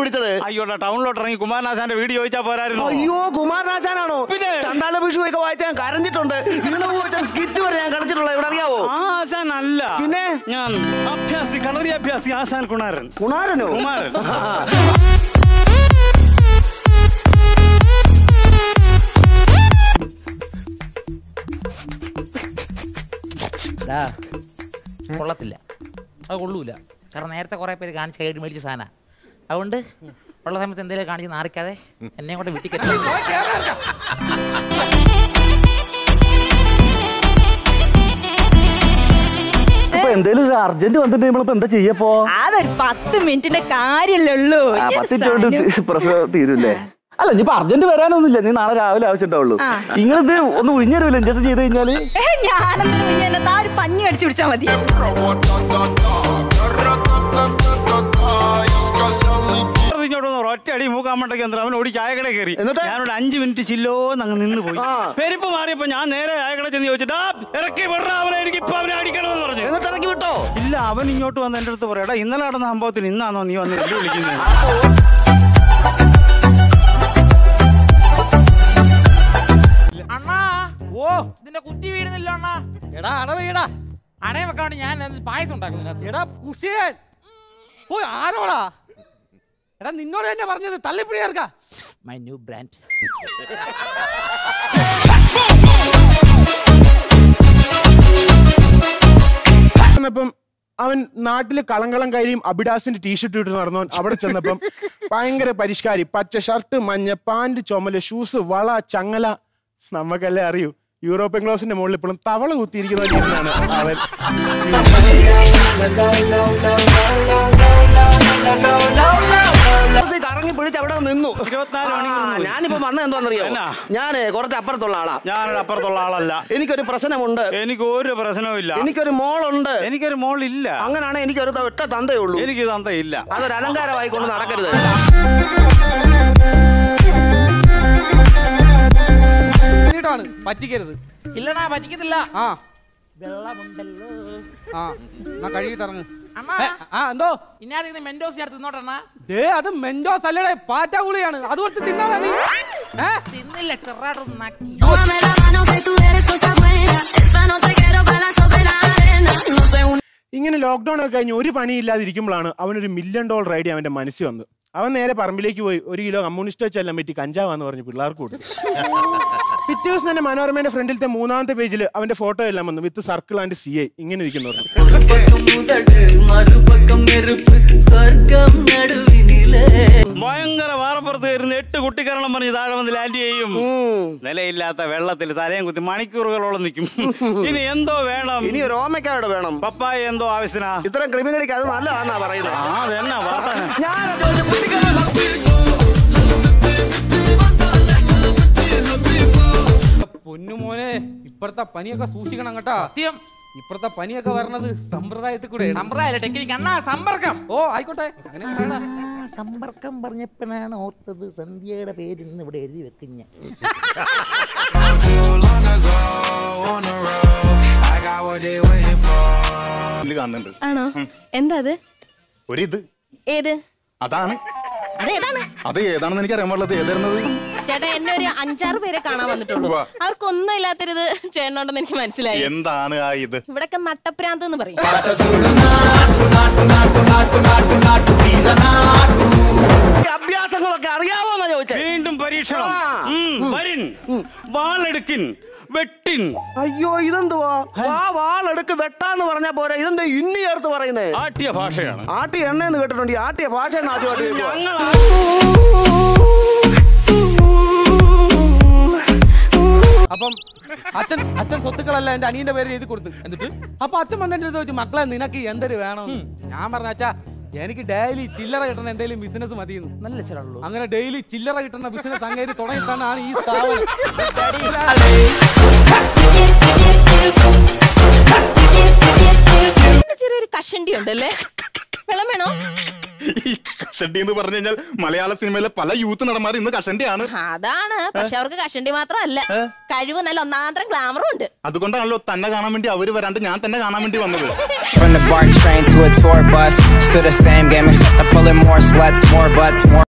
വിളിച്ചത് അയ്യോടാ ടൗണിലോട്ട് ഇറങ്ങി കുമാരനാശാന്റെ വീട് ചോദിച്ചാ പോരായിരുന്നു അയ്യോ കുമാരനാശാനാണോ പിന്നെ? ചണ്ടാല വിഷു ഒക്കെ വായിച്ചാൽ ഞാൻ കരഞ്ഞിട്ടുണ്ട് ഈണവ് വെച്ച സ്കിറ്റ് വരെ ഞാൻ കളിച്ചിട്ടുള്ള ഇവിടെ അറിയാവോ ആ ആശാൻ അല്ല പിന്നെ? ഞാൻ അഭ്യാസി കളറി അഭ്യാസി ആശാൻ കുണാരൻ കുണാരനോ കുമാരൻ ഡാ, കൊള്ളത്തില്ല അത് കൊള്ളൂല കാരണം നേരത്തെ കുറെ പേര് കാണിച്ച് കൈ മേടിച്ച സാധന അതുകൊണ്ട് ഉള്ള സമയത്ത് എന്തെങ്കിലും കാണിച്ച് നാറിക്കാതെ എന്നെ കൊണ്ട് വീട്ടിൽ കെട്ടി ഇപ്പൊ എന്തേലും അർജന്റ് വന്നിട്ട് നമ്മളിപ്പോ എന്താ ചെയ്യപ്പോ അതൊരു പത്ത് മിനിറ്റിന്റെ കാര്യല്ലേ ഉള്ളൂ ആ, ഈ പത്ത് മിനിറ്റ് കൊണ്ട് സാധനം. തി- പ്രശ്നം തീരൂല്ലേ അല്ല ഇനിയിപ്പോ അർജന്റ് വരാനൊന്നുമില്ല നീ നാളെ രാവിലെ ആവശ്യമുണ്ടാവുള്ളൂ നിങ്ങളിത് ഒന്ന് ഉഴിഞ്ഞരുവില്ല ഇഞ്ചക്ഷൻ ചെയ്ത് കഴിഞ്ഞാല് ഏ, ഞാനെന്തിനു കുഞ്ഞ് എന്നെ താ ഒരു പഞ്ഞി കടിച്ചു പിടിച്ചാ മതി ഇങ്ങോട്ട് വന്ന് ഒറ്റ അടി മൂക്കാമണ്ടയ്ക്ക് യന്ത്രം അവൻ ഓടി ചായക്കട കയറി എന്നിട്ട്? ഞാനൊരു അഞ്ച് മിനിറ്റ് ചില്ലോന്ന് അങ്ങ് നിന്ന് പോയി ആ. പെരുപ്പ് മാറിയപ്പോ ഞാൻ നേരെ ചായക്കട ചെന്ന് ചോദിച്ചിട്ട് "ആ, ഇറക്കി വിടറ അവനെ എനിക്ക് ഇപ്പൊ അവനെ അടിക്കണമെന്ന് പറഞ്ഞു എന്നിട്ട് ഇറക്കി വിട്ടോ ഇല്ല അവൻ ഇങ്ങോട്ട് വന്ന് എന്റെ അടുത്ത് പറയാ ഇന്നലെ നടന്ന സംഭവത്തിന് ഇന്നാണോ നീ വന്ന് വെല്ലു വിളിക്കുന്നത് അണ്ണാ ഓ ഇതിന്റെ കുറ്റി വീഴുന്നില്ല അണ്ണാ എടാ അടവീടാ അടയെ വെക്കാണ്ട് ഞാൻ അതിനകത്ത് പായസം ഉണ്ടാക്കുന്നു എടാ കുഷിയൻ ഓ ആരോടാ എടാ നിന്നോട് തന്നെ പറഞ്ഞത് തള്ളിപ്പിടി ചേർക്കാ മൈ ന്യൂ ബ്രാൻഡ് ചെന്നപ്പം അവൻ നാട്ടില് കളങ്കളം കൈരിയും അബിഡാസിന്റെ ടീഷർട്ട് ഇട്ട് നടന്നവൻ അവിടെ ചെന്നപ്പം ഭയങ്കര പരിഷ്കാരി പച്ച ഷർട്ട് മഞ്ഞ പാന്റ് ചുമല് ഷൂസ് വള ചങ്ങല നമുക്കല്ലേ അറിയൂ യൂറോപ്യൻ ക്ലോസിന്റെ മുകളിൽ ഇപ്പോഴും തവള കുത്തിയിരിക്കുന്ന രീതിയിലാണ് അവൻ ബസ് കറങ്ങി പിടിച്ച് അവിടെ നിന്നു ഇരുപത്തിനാല് ആ, മണിക്കൂർ പോയി. ഞാനിപ്പോ വന്ന എന്താണെന്നറിയോ എന്നാ? ഞാന് കുറച്ച് അപ്പുറത്തുള്ള ആളാ ഞാനൊരു അപ്പുറത്തുള്ള ആളല്ല എനിക്കൊരു പ്രശ്നമുണ്ട് എനിക്ക് ഒരു പ്രശ്നവും ഇല്ല എനിക്കൊരു മോളുണ്ട് എനിക്കൊരു മോളില്ല അങ്ങനാണ് എനിക്കൊരു ത- ഒറ്റ തന്തയുള്ളൂ എനിക്ക് തന്തയില്ല അതൊരു അലങ്കാരമായി കൊണ്ട് നടക്കരുത് എന്നിട്ടാണ് പറ്റിക്കരുത് ഇല്ലടാ പറ്റിക്കത്തില്ല ആ വെള്ളമുണ്ടല്ലോ ആ എന്നാ കഴുകിട്ട് ഇറങ്ങ് അണ്ണാ ഏ, ആ എന്തോ ഇന്നാതെ മെൻഡോസ് അടുത്ത് തിന്നോട്ടണ്ണാ ദേ അത് മെൻഡോസ് അല്ലടേ പാറ്റ ഗുളിയാണ് അത് കൊടുത്ത് തിന്നാ നീ ഏ തിന്നില്ല ചെറുതായിട്ടൊന്ന് നക്കി Dame la mano que tú eres cosa buena. Esta no te quiero para sobre la arena. No sé un ഇങ്ങനെ ലോക്ക്ഡൌൺ ഒക്കെ കഴിഞ്ഞ് ഒരു പണിയില്ലാതിരിക്കുമ്പോഴാണ് അവനൊരു മില്യൺ ഡോളർ ഐഡിയ അവന്റെ മനസ്സിൽ വന്നു അവൻ നേരെ പറമ്പിലേക്ക് പോയി ഒരു കിലോ കമ്മ്യൂണിസ്റ്റ് വെച്ചെല്ലാം പറ്റി കഞ്ചാവാന്ന് പറഞ്ഞ് പിള്ളേർക്ക് കൊടുത്തു പിറ്റേ ദിവസം തന്നെ മനോരമയുടെ ഫ്രണ്ടിലത്തെ മൂന്നാമത്തെ പേജിൽ അവന്റെ ഫോട്ടോ എല്ലാം വന്നു with circle and C I ഇങ്ങനെ ഇരിക്കുന്നവർ ഭയങ്കര വാറപ്പുറത്ത് കയറുന്ന എട്ട് കുട്ടിക്കരണം പറഞ്ഞ് താഴെ വന്ന് ലാൻഡ് ചെയ്യും നിലയില്ലാത്ത വെള്ളത്തിൽ തലയും കുത്തി മണിക്കൂറുകളോളം നിൽക്കും ഇനി എന്തോ വേണം ഇനി ഒരു ഓമയ്ക്കാവിടെ വേണം പപ്പായ എന്തോ ആവശ്യത്തിനാ ഇത്തരം ക്രിമിനലിക്ക് അത് നല്ലതാന്നാ പറയുന്നത് ആ അതെന്നാ വാർത്ത ഞാൻ ചോദിച്ച കുട്ടിക്കാരുടെ പൊന്നുമോനെ ഇപ്പഴത്തെ പനിയൊക്കെ സൂക്ഷിക്കണം കേട്ടാ സത്യം ഇപ്പഴത്തെ പനിയൊക്കെ വരണത് സമ്പ്രദായത്തിൽ കൂടെ സമ്പ്രദായ ടെക്നിക്ക് അണ്ണാ സമ്പർക്കം ഓ ആയിക്കോട്ടെ അങ്ങനെ പറയടാ. സമ്പർക്കം പറഞ്ഞപ്പോഴാണ് ഓർത്തത് സന്ധ്യയുടെ പേര് ഇന്ന് ഇവിടെ എഴുതി വെക്കുന്ന ഇതില് കാണുന്നുണ്ട് ആണോ എന്താ അത് ഒരിത് ഏത് അതാണ് അത് ഏതാണ് അത് ഏതാണെന്ന് എനിക്ക് അറിയാൻ പാടില്ല ഏതായിരുന്നത് ചേട്ടാ എന്നെ ഒരു അഞ്ചാറ് പേരെ കാണാൻ വന്നിട്ടുള്ളൂ ഉവ്വ. അവർക്കൊന്നും ഇല്ലാത്തൊരിത് ചേട്ടനുണ്ടെന്ന് എനിക്ക് മനസ്സിലായി എന്താണ് ആ ഇത് ഇവിടൊക്കെ നട്ടപ്രാന്ത് എന്ന് പറയും ഈ അഭ്യാസങ്ങളൊക്കെ അറിയാവോന്നാ ചോദിച്ചേ വീണ്ടും പരീക്ഷണം ആ. ഉം, വരിൻ വാളെടുക്കിൻ വെട്ടിൻ അയ്യോ ഇതെന്തുവാ വാ വാളെടുക്ക് വെട്ടാന്ന് പറഞ്ഞാ പോരാ ഇതെന്താ ഇന്നി ചേർത്ത് പറയുന്നേ ആട്ടിയ ഭാഷയാണ് ആട്ടി എണ്ണയെന്ന് കേട്ടിട്ടുണ്ട് ഈ ആട്ടിയ ഭാഷ ആദ്യമായിട്ട് കേൾക്കുവാ. ഞങ്ങൾ അപ്പം അച്ഛൻ അച്ഛൻ സ്വത്തുക്കളല്ല എന്റെ അനിയന്റെ പേര് എഴുതി കൊടുത്തു എന്നിട്ട് അപ്പൊ അച്ഛൻ വന്നിട്ട് ചോദിച്ചു മക്കളെ നിനക്ക് എന്തൊരു വേണം ഞാൻ പറഞ്ഞ അച്ഛാ എനിക്ക് ഡെയിലി ചില്ലറ കിട്ടുന്ന എന്തെങ്കിലും ബിസിനസ് മതിയെന്ന് നല്ല ചെറുള്ളൂ അങ്ങനെ ഡെയിലി ചില്ലറ കിട്ടുന്ന ബിസിനസ് അങ്ങേര് തുടങ്ങിയിട്ടാണ് ഈ സ്ഥാപനം ഇതിന് ചെറിയൊരു കഷണ്ടി ഉണ്ടല്ലേ വെള്ളം വേണോ ഈ കഷണ്ടി എന്ന് പറഞ്ഞു കഴിഞ്ഞാൽ മലയാള സിനിമയിലെ പല യൂത്ത് നടന്മാർ ഇന്ന് കഷണ്ടിയാണ് അതാണ് പക്ഷെ അവർക്ക് കഷണ്ടി മാത്രമല്ല കഴിവ് നല്ല ഒന്നാന്തരം ഗ്ലാമറും ഉണ്ട് അതുകൊണ്ടാണല്ലോ തന്നെ കാണാൻ വേണ്ടി അവര് വരാണ്ട് ഞാൻ തന്നെ കാണാൻ വേണ്ടി വന്നത് From the BART train to a tour bus, still the same game except I'm pulling more sluts, more butts, more.